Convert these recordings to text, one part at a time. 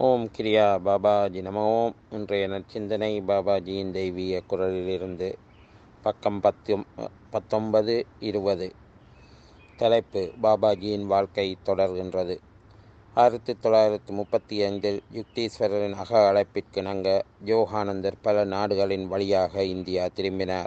ஓம் கிரியா பாபாஜி நம ஓம் இன்றைய நற்சிந்தனை பாபாஜியின் தெய்வீக குரலிலிருந்து பக்கம் பத்தும் பத்தொன்பது இருபது தலைப்பு பாபாஜியின் வாழ்க்கை தொடர்கின்றது ஆயிரத்தி தொள்ளாயிரத்தி முப்பத்தி ஐந்தில் யுக்தீஸ்வரரின் அக அழைப்பிற்கிணங்க யோகானந்தர் பல நாடுகளின் வழியாக இந்தியா திரும்பினார்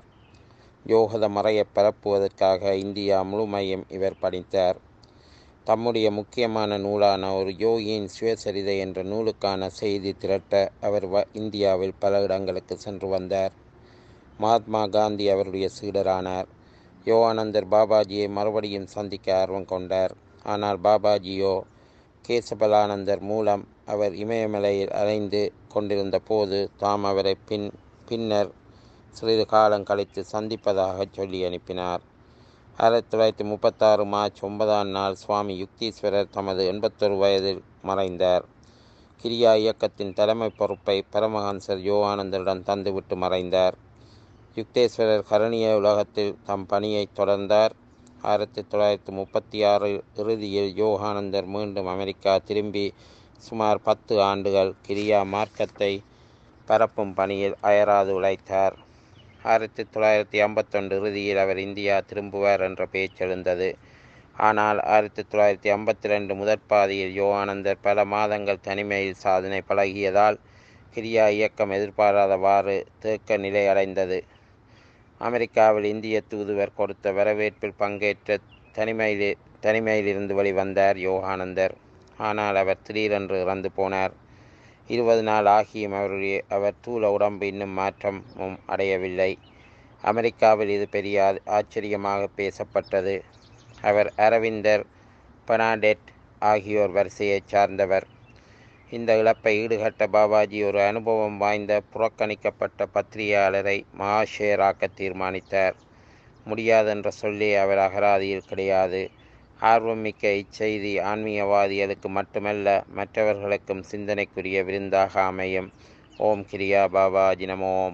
யோகத மறையை பரப்புவதற்காக இந்தியா முழுமையும் இவர் படித்தார் தம்முடைய முக்கியமான நூலான ஒரு யோகியின் சுயசரிதை என்ற நூலுக்கான செய்தி திரட்ட அவர் வ இந்தியாவில் பல இடங்களுக்கு சென்று வந்தார் மகாத்மா காந்தி அவருடைய சீடரானார் யோகானந்தர் பாபாஜியை மறுபடியும் சந்திக்க ஆர்வம் கொண்டார் ஆனால் பாபாஜியோ கேசபலானந்தர் மூலம் அவர் இமயமலையில் அலைந்து கொண்டிருந்த போது தாம் அவரை பின் பின்னர் சிறிது காலம் கழித்து சந்திப்பதாக சொல்லி அனுப்பினார் ஆயிரத்தி தொள்ளாயிரத்தி முப்பத்தாறு மார்ச் ஒன்பதாம் நாள் சுவாமி யுக்தீஸ்வரர் தமது எண்பத்தொரு வயதில் மறைந்தார் கிரியா இயக்கத்தின் தலைமை பொறுப்பை பரமஹன்சர் யோகானந்தரிடம் தந்துவிட்டு மறைந்தார் யுக்தேஸ்வரர் கரணிய உலகத்தில் தம் பணியை தொடர்ந்தார் ஆயிரத்தி தொள்ளாயிரத்தி முப்பத்தி ஆறு இறுதியில் யோகானந்தர் மீண்டும் அமெரிக்கா திரும்பி சுமார் பத்து ஆண்டுகள் கிரியா மார்க்கத்தை பரப்பும் பணியில் அயராது உழைத்தார் ஆயிரத்தி தொள்ளாயிரத்தி ஐம்பத்தொன்று இறுதியில் அவர் இந்தியா திரும்புவார் என்ற பேச்செழுந்தது ஆனால் ஆயிரத்தி தொள்ளாயிரத்தி ஐம்பத்தி ரெண்டு முதற்பாதியில் யோகானந்தர் பல மாதங்கள் தனிமையில் சாதனை பழகியதால் கிரியா இயக்கம் எதிர்பாராதவாறு தேக்க நிலை அடைந்தது அமெரிக்காவில் இந்திய தூதுவர் கொடுத்த வரவேற்பில் பங்கேற்ற தனிமையிலே தனிமையிலிருந்து வெளிவந்தார் யோகானந்தர் ஆனால் அவர் திடீரென்று இறந்து போனார் இருபது நாள் ஆகியும் அவருடைய அவர் தூள உடம்பு இன்னும் மாற்றமும் அடையவில்லை அமெரிக்காவில் இது பெரிய ஆச்சரியமாக பேசப்பட்டது அவர் அரவிந்தர் பனாடெட் ஆகியோர் வரிசையைச் சார்ந்தவர் இந்த இழப்பை ஈடுகட்ட பாபாஜி ஒரு அனுபவம் வாய்ந்த புறக்கணிக்கப்பட்ட பத்திரிகையாளரை மகாஷேராக்க தீர்மானித்தார் முடியாதென்ற சொல்லி அவர் அகராதியில் கிடையாது ஆர்வமிக்க இச்செய்தி ஆன்மீகவாதிகளுக்கு மட்டுமல்ல மற்றவர்களுக்கும் சிந்தனைக்குரிய விருந்தாக அமையும் ஓம் கிரியா பாபாஜி நமோம்